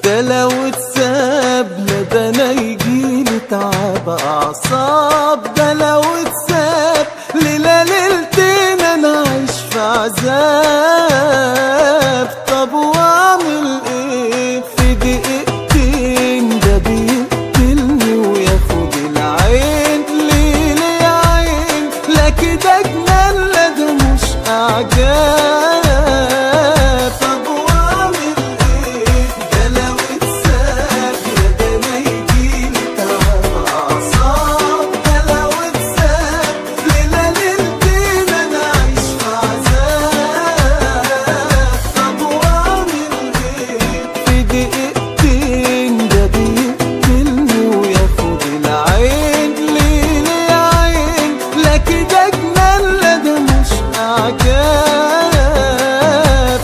ده لو اتساب لا ده انا يجيلي تعب اعصاب ده لو اتساب ليلة ليلتين انا عايش في عذاب طب واعمل ايه في دقيقتين ده بيقتلني وياخد العين ليه ليه عين لا كده جنان لا ده مش اعجاب طب واعمل ايه ده لو اتساب يا ده ما يجيلي تعب اعصاب ده لو اتساب ليلة ليلتين انا عايش في عذاب طب واعمل ايه في دقيقتين ده بيقتلني وياخد العين ليه ليه عين لا كده جنان لا ده مش اعجاب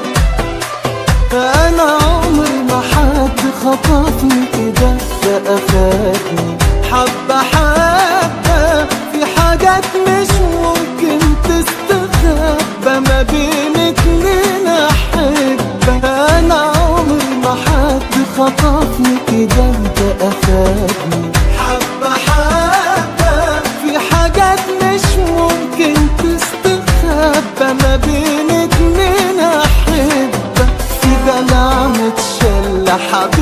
انا عمري ما حد خطفني كده ده افادني حبة حبة في حاجات مش ممكن تستخبى ما بين اتنين احبة انا عمري ما حد خطفني كده ده افادني حبة حبة في حاجات مش ممكن تستخبى ما بين اتنين احبة في دلع متشلة حبيبي